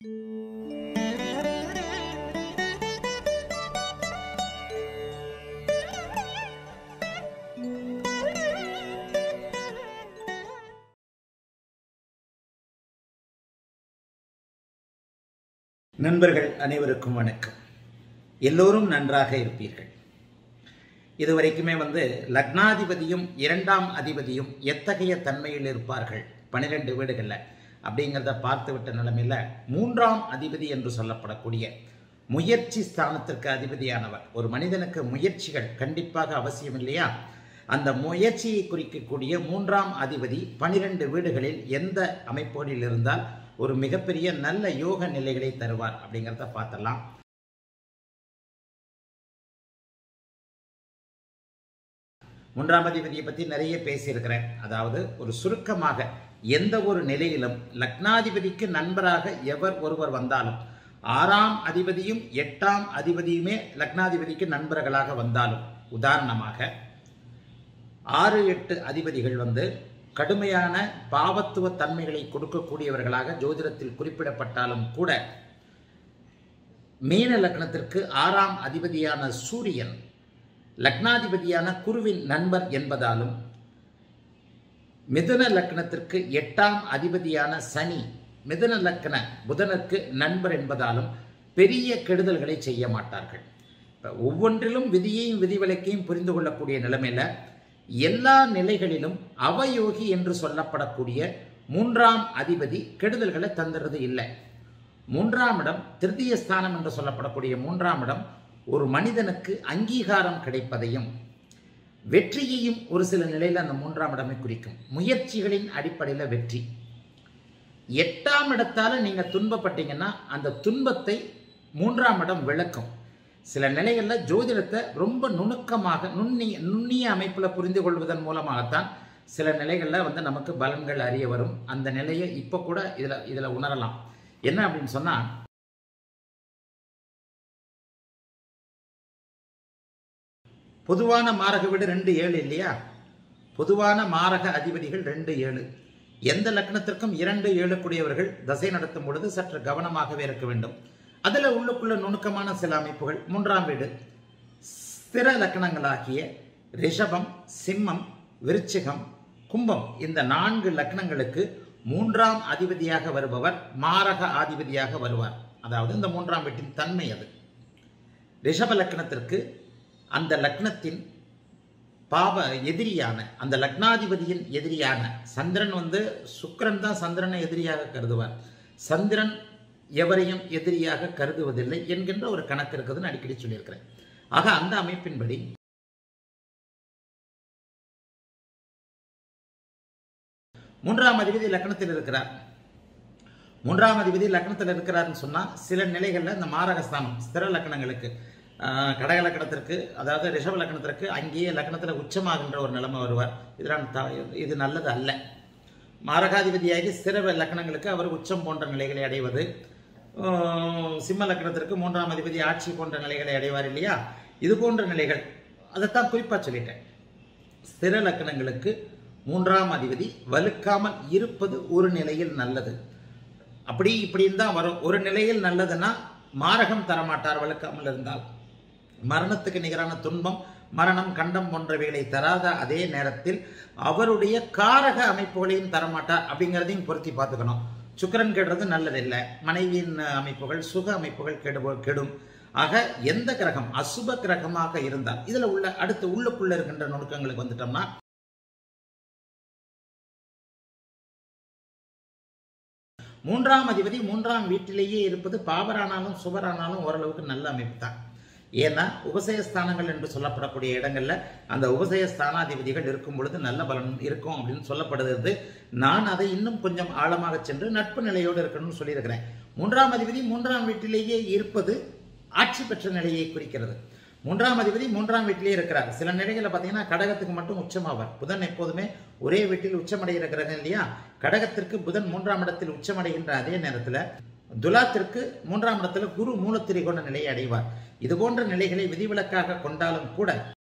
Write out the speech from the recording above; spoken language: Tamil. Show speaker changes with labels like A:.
A: நண்பர்கள் அனைவருக்கும் வணக்கம் எல்லோரும் நன்றாக இருப்பீர்கள் இதுவரைக்குமே வந்து லக்னாதிபதியும் இரண்டாம் அதிபதியும் எத்தகைய தன்மையில் இருப்பார்கள் பன்னிரெண்டு வீடுகளில் அப்படிங்கிறத பார்த்து விட்ட நிலைமையில் மூன்றாம் அதிபதி என்று சொல்லப்படக்கூடிய முயற்சி ஸ்தானத்திற்கு அதிபதியானவர் ஒரு மனிதனுக்கு முயற்சிகள் கண்டிப்பாக அவசியம் இல்லையா அந்த முயற்சியை குறிக்கக்கூடிய மூன்றாம் அதிபதி பனிரெண்டு வீடுகளில் எந்த அமைப்போடில் இருந்தால் ஒரு மிகப்பெரிய நல்ல யோக நிலைகளை தருவார் அப்படிங்கிறத பார்த்தலாம் மூன்றாம் அதிபதியை பற்றி நிறைய பேசியிருக்கிறேன் அதாவது ஒரு சுருக்கமாக எந்த ஒரு நிலையிலும் லக்னாதிபதிக்கு நண்பராக எவர் ஒருவர் வந்தாலும் ஆறாம் அதிபதியும் எட்டாம் அதிபதியுமே லக்னாதிபதிக்கு நண்பர்களாக வந்தாலும் உதாரணமாக ஆறு எட்டு அதிபதிகள் வந்து கடுமையான பாவத்துவ தன்மைகளை கொடுக்கக்கூடியவர்களாக ஜோதிடத்தில் குறிப்பிடப்பட்டாலும் கூட மீன லக்னத்திற்கு ஆறாம் அதிபதியான சூரியன் லக்னாதிபதியான குருவின் நண்பர் என்பதாலும் மிதுன லக்னத்திற்கு எட்டாம் அதிபதியான சனி மிதுன லக்ன புதனுக்கு நண்பர் என்பதாலும் பெரிய கெடுதல்களை செய்ய மாட்டார்கள் ஒவ்வொன்றிலும் விதியையும் விதிவிலக்கையும் புரிந்து கொள்ளக்கூடிய நிலைமையில எல்லா நிலைகளிலும் அவயோகி என்று சொல்லப்படக்கூடிய மூன்றாம் அதிபதி கெடுதல்களை தந்துறது இல்லை மூன்றாம் இடம் திருத்திய ஸ்தானம் என்று சொல்லப்படக்கூடிய மூன்றாம் இடம் ஒரு மனிதனுக்கு அங்கீகாரம் கிடைப்பதையும் வெற்றியையும் ஒரு சில நிலையில் அந்த மூன்றாம் இடமே குறிக்கும் முயற்சிகளின் அடிப்படையில் வெற்றி எட்டாம் இடத்தால நீங்க துன்பப்பட்டீங்கன்னா அந்த துன்பத்தை மூன்றாம் இடம் விளக்கும் சில நிலைகளில் ஜோதிடத்தை ரொம்ப நுணுக்கமாக நுண்ணிய நுண்ணிய அமைப்பில் புரிந்து கொள்வதன் மூலமாகத்தான் சில நிலைகளில் வந்து நமக்கு பலன்கள் அறிய வரும் அந்த நிலையை இப்போ கூட இதில் இதில் உணரலாம் என்ன அப்படின்னு சொன்னால் பொதுவான மாரக வீடு ரெண்டு ஏழு இல்லையா பொதுவான மாரக அதிபதிகள் ரெண்டு ஏழு எந்த லக்னத்திற்கும் இரண்டு ஏழு கூடியவர்கள் தசை நடத்தும் பொழுது சற்று கவனமாகவே இருக்க வேண்டும் அதில் உள்ளுக்குள்ள நுணுக்கமான சில அமைப்புகள் மூன்றாம் வீடு ஸ்திர லக்னங்களாகிய ரிஷபம் சிம்மம் விருச்சிகம் கும்பம் இந்த நான்கு லக்னங்களுக்கு மூன்றாம் அதிபதியாக வருபவர் மாரக அதிபதியாக வருவார் அதாவது இந்த மூன்றாம் வீட்டின் தன்மை அது ரிஷப லக்னத்திற்கு அந்த லக்னத்தின் பாவ எதிரியான அந்த லக்னாதிபதியின் எதிரியான சந்திரன் வந்து சுக்கரன் தான் சந்திரனை எதிரியாக கருதுவார் சந்திரன் எவரையும் எதிரியாக கருதுவதில்லை என்கின்ற ஒரு கணக்கு இருக்குதுன்னு அடிக்கடி சொல்லியிருக்கிறேன் ஆக அந்த அமைப்பின்படி மூன்றாம் அதிபதி லக்னத்தில் இருக்கிறார் மூன்றாம் அதிபதி லக்னத்தில் இருக்கிறார்னு சொன்னால் சில நிலைகளில் இந்த மாரகஸ்தானம் ஸ்திர லக்னங்களுக்கு கடக லக்கணத்திற்கு அதாவது ரிஷப லக்கணத்திற்கு அங்கேயே லக்கணத்தில் உச்சமாகின்ற ஒரு நிலைமை வருவார் இதனால் இது நல்லது அல்ல மாரகாதிபதியாகி ஸ்திர லக்கணங்களுக்கு அவர் உச்சம் போன்ற நிலைகளை அடைவது சிம்ம லக்கணத்திற்கு மூன்றாம் அதிபதி ஆட்சி போன்ற நிலைகளை அடைவார் இல்லையா இது போன்ற நிலைகள் அதைத்தான் குறிப்பாக சொல்லிட்டேன் ஸ்திர லக்கணங்களுக்கு மூன்றாம் அதிபதி வலுக்காமல் இருப்பது ஒரு நிலையில் நல்லது அப்படி இப்படின்னு தான் வரும் ஒரு நிலையில் நல்லதுன்னா மாரகம் தரமாட்டார் வலுக்காமல் இருந்தால் மரணத்துக்கு நிகரான துன்பம் மரணம் கண்டம் போன்றவைகளை தராத அதே நேரத்தில் அவருடைய காரக அமைப்புகளையும் தரமாட்டார் அப்படிங்கிறதையும் பொருத்தி பார்த்துக்கணும் சுக்கரன் கெடுறது நல்லதில்லை மனைவியின் அமைப்புகள் சுக அமைப்புகள் கெடு கெடும் ஆக எந்த கிரகம் அசுப கிரகமாக இருந்தால் இதுல உள்ள அடுத்து உள்ளுக்குள்ள இருக்கின்ற நுணுக்கங்களுக்கு வந்துட்டோம்னா மூன்றாம் அதிபதி மூன்றாம் வீட்டிலேயே இருப்பது பாவரானாலும் சுவரானாலும் ஓரளவுக்கு நல்ல அமைப்பு தான் ஏன்னா உபசயஸ்தானங்கள் என்று சொல்லப்படக்கூடிய இடங்கள்ல அந்த உபசய ஸ்தானாதிபதிகள் இருக்கும் பொழுது நல்ல பலன் இருக்கும் அப்படின்னு சொல்லப்படுகிறது நான் அதை இன்னும் கொஞ்சம் ஆழமாக சென்று நட்பு நிலையோடு இருக்கணும்னு சொல்லியிருக்கிறேன் மூன்றாம் அதிபதி மூன்றாம் வீட்டிலேயே இருப்பது ஆட்சி பெற்ற நிலையை குறிக்கிறது மூன்றாம் அதிபதி மூன்றாம் வீட்டிலே இருக்கிறார் சில நிலைகளில் பார்த்தீங்கன்னா கடகத்துக்கு மட்டும் உச்சமாவார் புதன் எப்போதுமே ஒரே வீட்டில் உச்சமடைகிற கிரகம் இல்லையா கடகத்திற்கு புதன் மூன்றாம் இடத்தில் உச்சமடைகின்ற அதே நேரத்தில் துலாத்திற்கு மூன்றாம் இடத்துல குரு மூலத்திரை கொண்ட நிலையை அடைவார் இது போன்ற நிலைகளை விதிவிலக்காக கொண்டாலும் கூட